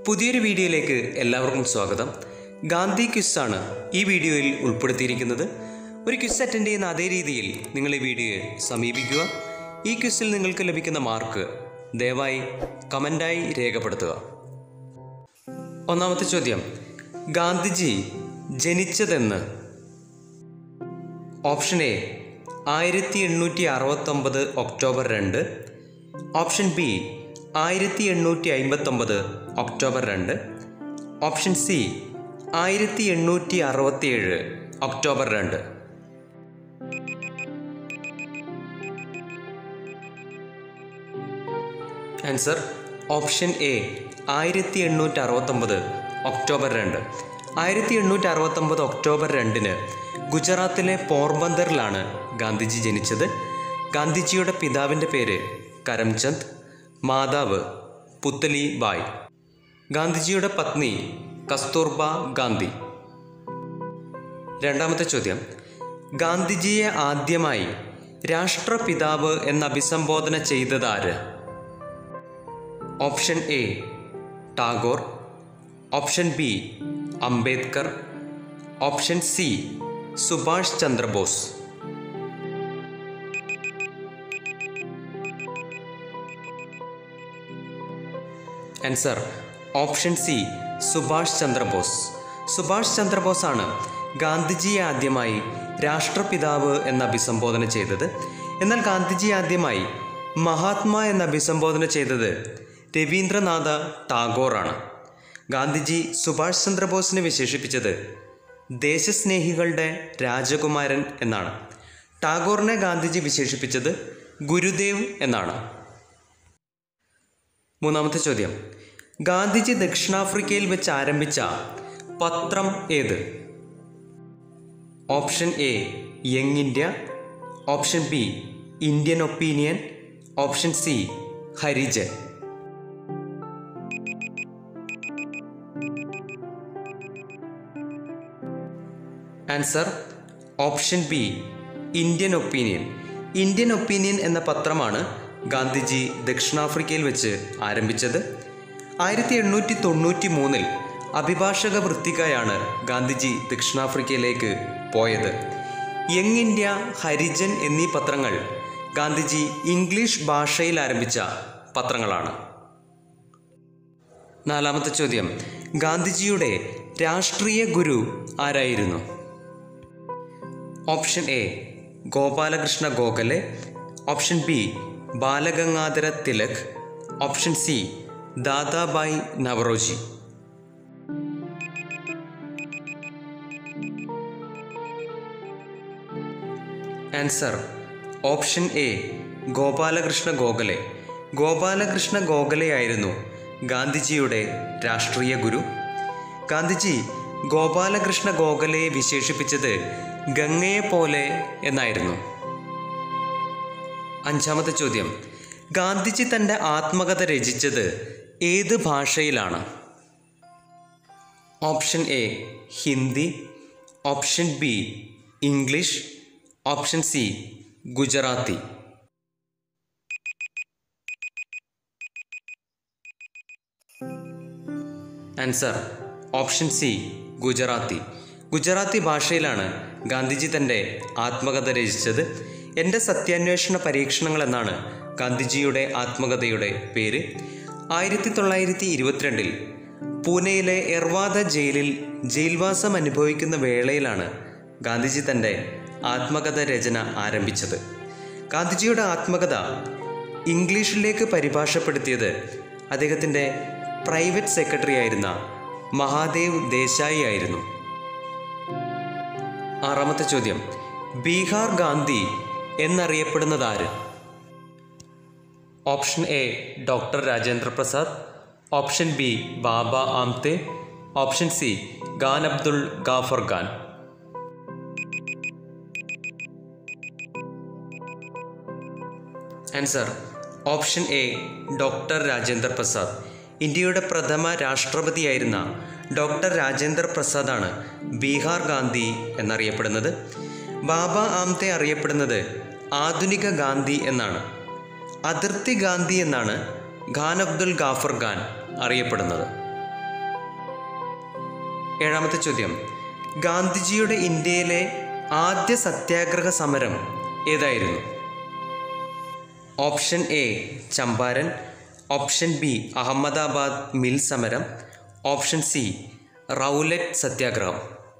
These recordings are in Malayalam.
പുതിയൊരു വീഡിയോയിലേക്ക് എല്ലാവർക്കും സ്വാഗതം ഗാന്ധി ക്വിസാണ് ഈ വീഡിയോയിൽ ഉൾപ്പെടുത്തിയിരിക്കുന്നത് ഒരു ക്വിസ് അറ്റൻഡ് ചെയ്യുന്ന അതേ രീതിയിൽ നിങ്ങൾ ഈ വീഡിയോയെ സമീപിക്കുക ഈ ക്വിസിൽ നിങ്ങൾക്ക് ലഭിക്കുന്ന മാർക്ക് ദയവായി കമൻ്റായി രേഖപ്പെടുത്തുക ഒന്നാമത്തെ ചോദ്യം ഗാന്ധിജി ജനിച്ചതെന്ന് ഓപ്ഷൻ എ ആയിരത്തി എണ്ണൂറ്റി അറുപത്തൊമ്പത് ഒക്ടോബർ രണ്ട് ഓപ്ഷൻ ബി ആയിരത്തി എണ്ണൂറ്റി അമ്പത്തൊമ്പത് ഒക്ടോബർ രണ്ട് ഓപ്ഷൻ സി ആയിരത്തി എണ്ണൂറ്റി അറുപത്തിയേഴ് ഒക്ടോബർ രണ്ട് ആൻസർ ഓപ്ഷൻ എ ആയിരത്തി എണ്ണൂറ്റി അറുപത്തൊമ്പത് ഒക്ടോബർ രണ്ട് ആയിരത്തി എണ്ണൂറ്റി അറുപത്തൊമ്പത് ഒക്ടോബർ രണ്ടിന് ഗുജറാത്തിലെ പോർബന്തറിലാണ് ഗാന്ധിജി ജനിച്ചത് ഗാന്ധിജിയുടെ പിതാവിൻ്റെ പേര് കരംചന്ദ് മാതാവ് പുത്തലി ബായ് ഗാന്ധിജിയുടെ പത്നി കസ്തൂർബ ഗാന്ധി രണ്ടാമത്തെ ചോദ്യം ഗാന്ധിജിയെ ആദ്യമായി രാഷ്ട്രപിതാവ് എന്ന് അഭിസംബോധന ചെയ്തതാര് option A Tagore option B Ambedkar option C Subhash Chandrabose answer option C Subhash Chandrabose Subhash Chandrabose ആണ് ഗാന്ധിജിയെ ആദ്യമായി രാഷ്ട്രപിതാവ് എന്ന് അഭിസംബോധന ചെയ്തത് എന്നാൽ ഗാന്ധിജി ആദ്യമായി മഹാത്മാ എന്ന് അഭിസംബോധന ചെയ്തത് രവീന്ദ്രനാഥ ടാഗോറാണ് ഗാന്ധിജി സുഭാഷ് ചന്ദ്രബോസിനെ വിശേഷിപ്പിച്ചത് ദേശസ്നേഹികളുടെ രാജകുമാരൻ എന്നാണ് ടാഗോറിനെ ഗാന്ധിജി വിശേഷിപ്പിച്ചത് ഗുരുദേവ് എന്നാണ് മൂന്നാമത്തെ ചോദ്യം ഗാന്ധിജി ദക്ഷിണാഫ്രിക്കയിൽ വെച്ച് ആരംഭിച്ച പത്രം ഏത് option A young India option B Indian opinion option C Harijan answer option B Indian opinion Indian opinion എന്ന പത്രമാണ് ഗാന്ധിജി ദക്ഷിണാഫ്രിക്കയിൽ വെച്ച് ആരംഭിച്ചത് ആയിരത്തി എണ്ണൂറ്റി തൊണ്ണൂറ്റി മൂന്നിൽ അഭിഭാഷക വൃത്തിക്കായാണ് ഗാന്ധിജി ദക്ഷിണാഫ്രിക്കയിലേക്ക് പോയത് യങ് ഇന്ത്യ ഹരിജൻ എന്നീ പത്രങ്ങൾ ഗാന്ധിജി ഇംഗ്ലീഷ് ഭാഷയിൽ ആരംഭിച്ച പത്രങ്ങളാണ് നാലാമത്തെ ചോദ്യം ഗാന്ധിജിയുടെ രാഷ്ട്രീയ ഗുരു ആരായിരുന്നു option A Gopalakrishna Gokhale option B Balagangadhara Tilak option C Dadabhai Naoroji answer option A Gopalakrishna Gokhale Gopalakrishna ഗോഖലെയായിരുന്നു ഗാന്ധിജിയുടെ രാഷ്ട്രീയ ഗുരു ഗാന്ധിജി ഗോപാലകൃഷ്ണ ഗോഖലയെ വിശേഷിപ്പിച്ചത് ഗംഗയെ പോലെ എന്നായിരുന്നു അഞ്ചാമത്തെ ചോദ്യം ഗാന്ധിജി തൻ്റെ ആത്മകഥ രചിച്ചത് ഏത് ഭാഷയിലാണ് option A Hindi option B English option C Gujarati answer option C Gujarati Gujarati ഭാഷയിലാണ് ഗാന്ധിജി തൻ്റെ ആത്മകഥ രചിച്ചത് എൻ്റെ സത്യാന്വേഷണ പരീക്ഷണങ്ങൾ എന്നാണ് ഗാന്ധിജിയുടെ ആത്മകഥയുടെ പേര് ആയിരത്തി തൊള്ളായിരത്തി ഇരുപത്തിരണ്ടിൽ പൂനെയിലെ എർവാദ ജയിലിൽ ജയിൽവാസം അനുഭവിക്കുന്ന വേളയിലാണ് ഗാന്ധിജി തൻ്റെ ആത്മകഥ രചന ആരംഭിച്ചത് ഗാന്ധിജിയുടെ ആത്മകഥ ഇംഗ്ലീഷിലേക്ക് പരിഭാഷപ്പെടുത്തിയത് അദ്ദേഹത്തിൻ്റെ പ്രൈവറ്റ് സെക്രട്ടറി ആയിരുന്ന മഹാദേവ് ദേശായി ആയിരുന്നു ആറാമത്തെ ചോദ്യം ബീഹാർ ഗാന്ധി എന്നറിയപ്പെടുന്നതാര് option A doctor Rajendra Prasad option B Baba Amte option C Khan Abdul Ghaffar Khan answer option A doctor Rajendra Prasad ഇന്ത്യയുടെ പ്രഥമ രാഷ്ട്രപതിയായിരുന്ന ഡോക്ടർ രാജേന്ദ്ര പ്രസാദാണ് ബീഹാർ ഗാന്ധി എന്നറിയപ്പെടുന്നത് ബാബ ആംതെ അറിയപ്പെടുന്നത് ആധുനിക ഗാന്ധി എന്നാണ് അതിർത്തി ഗാന്ധി എന്നാണ് ഖാൻ അബ്ദുൽ ഗാഫർ ഖാൻ അറിയപ്പെടുന്നത് ഏഴാമത്തെ ചോദ്യം ഗാന്ധിജിയുടെ ഇന്ത്യയിലെ ആദ്യ സത്യാഗ്രഹ സമരം ഏതായിരുന്നു option A Champaran option B Ahmedabad mill സമരം ഓപ്ഷൻ സി റൗലറ്റ് സത്യാഗ്രഹം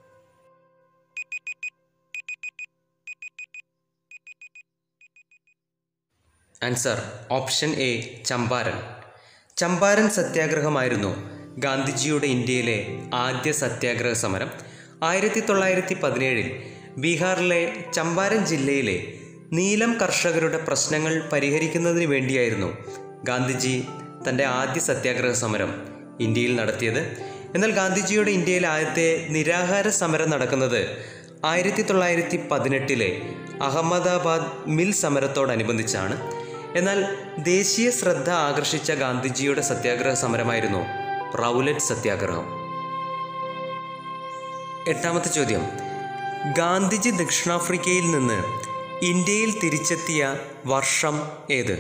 answer option A Champaran Champaran സത്യാഗ്രഹമായിരുന്നു ഗാന്ധിജിയുടെ ഇന്ത്യയിലെ ആദ്യ സത്യാഗ്രഹ സമരം ആയിരത്തി തൊള്ളായിരത്തി പതിനേഴിൽ ബീഹാറിലെ ചമ്പാരൻ ജില്ലയിലെ നീലം കർഷകരുടെ പ്രശ്നങ്ങൾ പരിഹരിക്കുന്നതിന് വേണ്ടിയായിരുന്നു ഗാന്ധിജി തൻ്റെ ആദ്യ സത്യാഗ്രഹ സമരം ഇന്ത്യയിൽ നടത്തിയത് എന്നാൽ ഗാന്ധിജിയുടെ ഇന്ത്യയിലെ ആദ്യത്തെ നിരാഹാര സമരം നടക്കുന്നത് ആയിരത്തി തൊള്ളായിരത്തി പതിനെട്ടിലെ അഹമ്മദാബാദ് മിൽ സമരത്തോടനുബന്ധിച്ചാണ് എന്നാൽ ദേശീയ ശ്രദ്ധ ആകർഷിച്ച ഗാന്ധിജിയുടെ സത്യാഗ്രഹ സമരമായിരുന്നു റൗലറ്റ് സത്യാഗ്രഹം എട്ടാമത്തെ ചോദ്യം ഗാന്ധിജി ദക്ഷിണാഫ്രിക്കയിൽ നിന്ന് ഇന്ത്യയിൽ തിരിച്ചെത്തിയ വർഷം ഏത്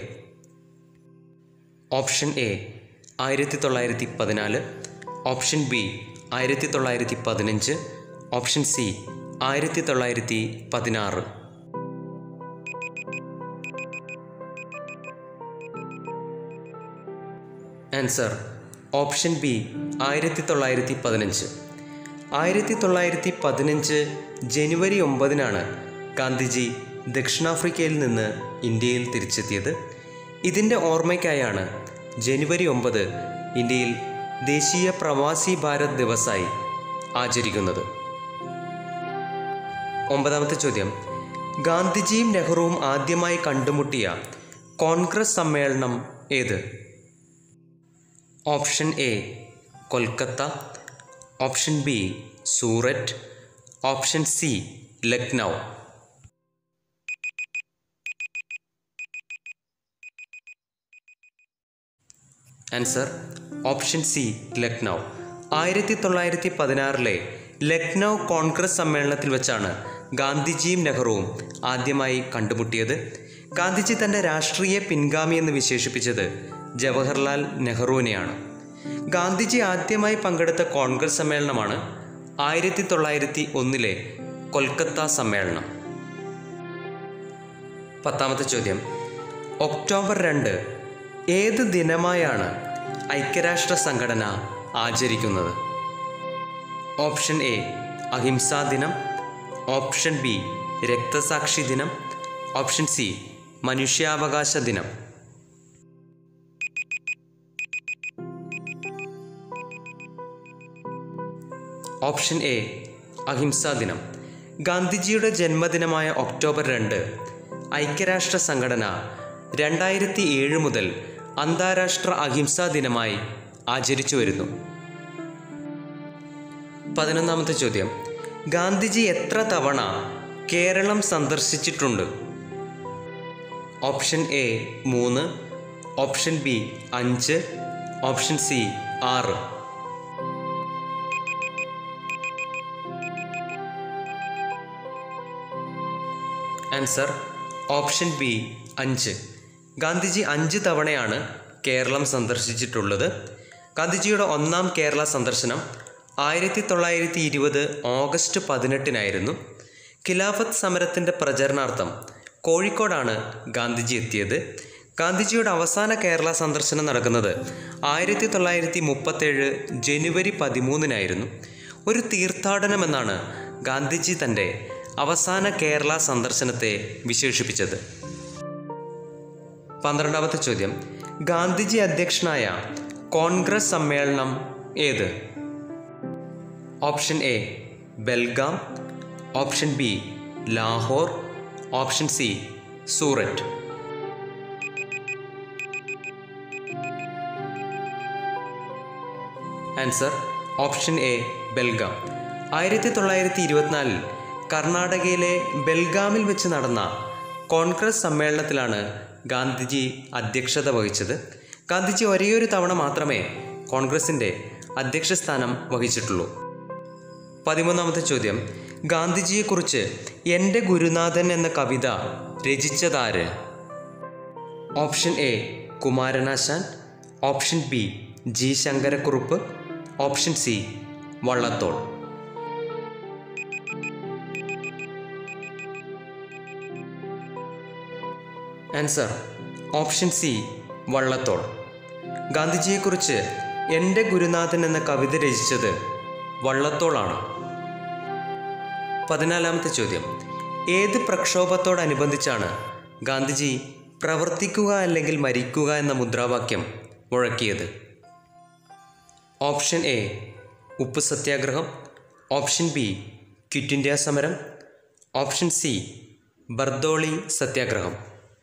ഓപ്ഷൻ എ ആയിരത്തി തൊള്ളായിരത്തി പതിനാല് ഓപ്ഷൻ ബി ആയിരത്തി തൊള്ളായിരത്തി പതിനഞ്ച് ഓപ്ഷൻ സി ആയിരത്തി തൊള്ളായിരത്തി പതിനാറ് ആൻസർ ഓപ്ഷൻ ബി ആയിരത്തി തൊള്ളായിരത്തി പതിനഞ്ച് ആയിരത്തി തൊള്ളായിരത്തി പതിനഞ്ച് ജനുവരി ഒമ്പതിനാണ് ഗാന്ധിജി ദക്ഷിണാഫ്രിക്കയിൽ നിന്ന് ഇന്ത്യയിൽ തിരിച്ചെത്തിയത് ഇതിൻ്റെ ഓർമ്മയ്ക്കായാണ് ജനുവരി ഒമ്പത് ഇന്ത്യയിൽ ദേശീയ പ്രവാസി ഭാരത് ദിവസായി ആചരിക്കുന്നത് ഒമ്പതാമത്തെ ചോദ്യം ഗാന്ധിജിയും നെഹ്റുവും ആദ്യമായി കണ്ടുമുട്ടിയ കോൺഗ്രസ് സമ്മേളനം ഏത് option A Kolkata option B Surat option C Lucknow answer option C Lucknow ആയിരത്തി തൊള്ളായിരത്തി പതിനാറിലെ ലക്നൗ കോൺഗ്രസ് സമ്മേളനത്തിൽ വെച്ചാണ് ഗാന്ധിജിയും നെഹ്റുവും ആദ്യമായി കണ്ടുമുട്ടിയത് ഗാന്ധിജി തൻ്റെ രാഷ്ട്രീയ പിൻഗാമി എന്ന് വിശേഷിപ്പിച്ചത് ജവഹർലാൽ നെഹ്റുവിനെയാണ് ഗാന്ധിജി ആദ്യമായി പങ്കെടുത്ത കോൺഗ്രസ് സമ്മേളനമാണ് ആയിരത്തി തൊള്ളായിരത്തി ഒന്നിലെ കൊൽക്കത്ത സമ്മേളനം പത്താമത്തെ ചോദ്യം ഒക്ടോബർ രണ്ട് ഏത് ദിനമായാണ് ഐക്യരാഷ്ട്ര സംഘടന ആചരിക്കുന്നത് ഓപ്ഷൻ എ അഹിംസാ ദിനം ഓപ്ഷൻ ബി രക്തസാക്ഷി ദിനം ഓപ്ഷൻ സി മനുഷ്യാവകാശ ദിനം ഓപ്ഷൻ എ അഹിംസാ ദിനം ഗാന്ധിജിയുടെ ജന്മദിനമായ ഒക്ടോബർ രണ്ട് ഐക്യരാഷ്ട്ര സംഘടന രണ്ടായിരത്തി ഏഴ് മുതൽ അന്താരാഷ്ട്ര അഹിംസാ ദിനമായി ആചരിച്ചു വരുന്നു പതിനൊന്നാമത്തെ ചോദ്യം ഗാന്ധിജി എത്ര തവണ കേരളം സന്ദർശിച്ചിട്ടുണ്ട് ഓപ്ഷൻ എ മൂന്ന് ഓപ്ഷൻ ബി അഞ്ച് ഓപ്ഷൻ സി ആറ് ആൻസർ ഓപ്ഷൻ ബി അഞ്ച് ഗാന്ധിജി അഞ്ച് തവണയാണ് കേരളം സന്ദർശിച്ചിട്ടുള്ളത് ഗാന്ധിജിയുടെ ഒന്നാം കേരള സന്ദർശനം ആയിരത്തി തൊള്ളായിരത്തി ഇരുപത് ഓഗസ്റ്റ് പതിനെട്ടിനായിരുന്നു ഖിലാഫത്ത് സമരത്തിൻ്റെ പ്രചരണാർത്ഥം കോഴിക്കോടാണ് ഗാന്ധിജി എത്തിയത് ഗാന്ധിജിയുടെ അവസാന കേരള സന്ദർശനം നടക്കുന്നത് ആയിരത്തി തൊള്ളായിരത്തി മുപ്പത്തേഴ് ജനുവരി പതിമൂന്നിനായിരുന്നു ഒരു തീർത്ഥാടനമെന്നാണ് ഗാന്ധിജി തൻ്റെ അവസാന കേരള സന്ദർശനത്തെ വിശേഷിപ്പിച്ചത് പന്ത്രണ്ടാമത്തെ ചോദ്യം ഗാന്ധിജി അധ്യക്ഷനായ കോൺഗ്രസ് സമ്മേളനം ഏത് option A Belgaum option B Lahore option C Surat answer option A Belgaum ആയിരത്തി തൊള്ളായിരത്തി ഇരുപത്തിനാലിൽ കർണാടകയിലെ ബെൽഗാമിൽ വെച്ച് നടന്ന കോൺഗ്രസ് സമ്മേളനത്തിലാണ് ഗാന്ധിജി അധ്യക്ഷത വഹിച്ചത് ഗാന്ധിജി ഒരേയൊരു തവണ മാത്രമേ കോൺഗ്രസിൻ്റെ അധ്യക്ഷ സ്ഥാനം വഹിച്ചിട്ടുള്ളൂ പതിമൂന്നാമത്തെ ചോദ്യം ഗാന്ധിജിയെക്കുറിച്ച് എൻ്റെ ഗുരുനാഥൻ എന്ന കവിത രചിച്ചതാര് option A Kumaranasan option B G Sankarakurup option C Vallathol answer option C Vallathol ഗാന്ധിജിയെക്കുറിച്ച് എൻ്റെ ഗുരുനാഥൻ എന്ന കവിത രചിച്ചത് വള്ളത്തോളാണ് പതിനാലാമത്തെ ചോദ്യം ഏത് പ്രക്ഷോഭത്തോടനുബന്ധിച്ചാണ് ഗാന്ധിജി പ്രവർത്തിക്കുക അല്ലെങ്കിൽ മരിക്കുക എന്ന മുദ്രാവാക്യം മുഴക്കിയത് ഓപ്ഷൻ എ ഉപ്പ് സത്യാഗ്രഹം ഓപ്ഷൻ ബി ക്വിറ്റ് ഇന്ത്യ സമരം ഓപ്ഷൻ സി ബർദോളി സത്യാഗ്രഹം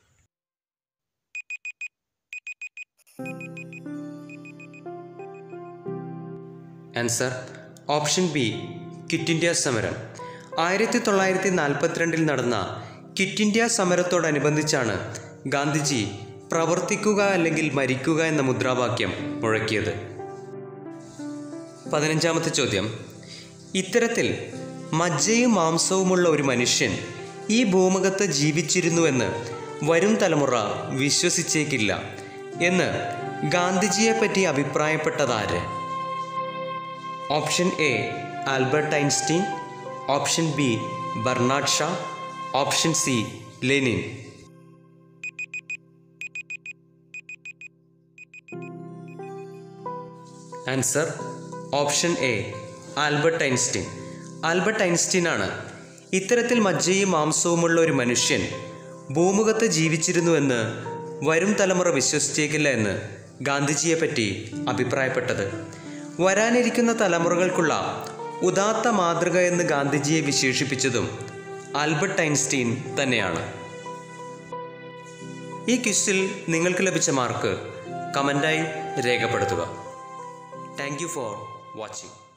answer option B quit India സമരം ആയിരത്തി തൊള്ളായിരത്തി നാൽപ്പത്തിരണ്ടിൽ നടന്ന ക്വിറ്റ് ഇന്ത്യ സമരത്തോടനുബന്ധിച്ചാണ് ഗാന്ധിജി പ്രവർത്തിക്കുക അല്ലെങ്കിൽ മരിക്കുക എന്ന മുദ്രാവാക്യം മുഴക്കിയത് പതിനഞ്ചാമത്തെ ചോദ്യം ഇത്തരത്തിൽ മജ്ജയും മാംസവുമുള്ള ഒരു മനുഷ്യൻ ഈ ഭൂമുഖത്ത് ജീവിച്ചിരുന്നുവെന്ന് വരും തലമുറ വിശ്വസിച്ചേക്കില്ല എന്ന് ഗാന്ധിജിയെപ്പറ്റി അഭിപ്രായപ്പെട്ടതാര് option A Albert Einstein option B Bernard Shaw option C Lenin answer option A Albert Einstein Albert Einstein ആണ് ഇത്തരത്തിൽ മജ്ജയും മാംസവുമുള്ള ഒരു മനുഷ്യൻ ഭൂമുഖത്ത് ജീവിച്ചിരുന്നുവെന്ന് വരും തലമുറ വിശ്വസിച്ചേക്കില്ല എന്ന് ഗാന്ധിജിയെപ്പറ്റി അഭിപ്രായപ്പെട്ടത് വരാനിരിക്കുന്ന തലമുറകൾക്കുള്ള ഉദാത്ത മാതൃക എന്ന് ഗാന്ധിജിയെ വിശേഷിപ്പിച്ചതും ആൽബർട്ട് ഐൻസ്റ്റീൻ തന്നെയാണ് ഈ ക്വിസിൽ നിങ്ങൾക്ക് ലഭിച്ച മാർക്ക് കമൻ്റായി രേഖപ്പെടുത്തുക താങ്ക് യു ഫോർ വാച്ചിങ്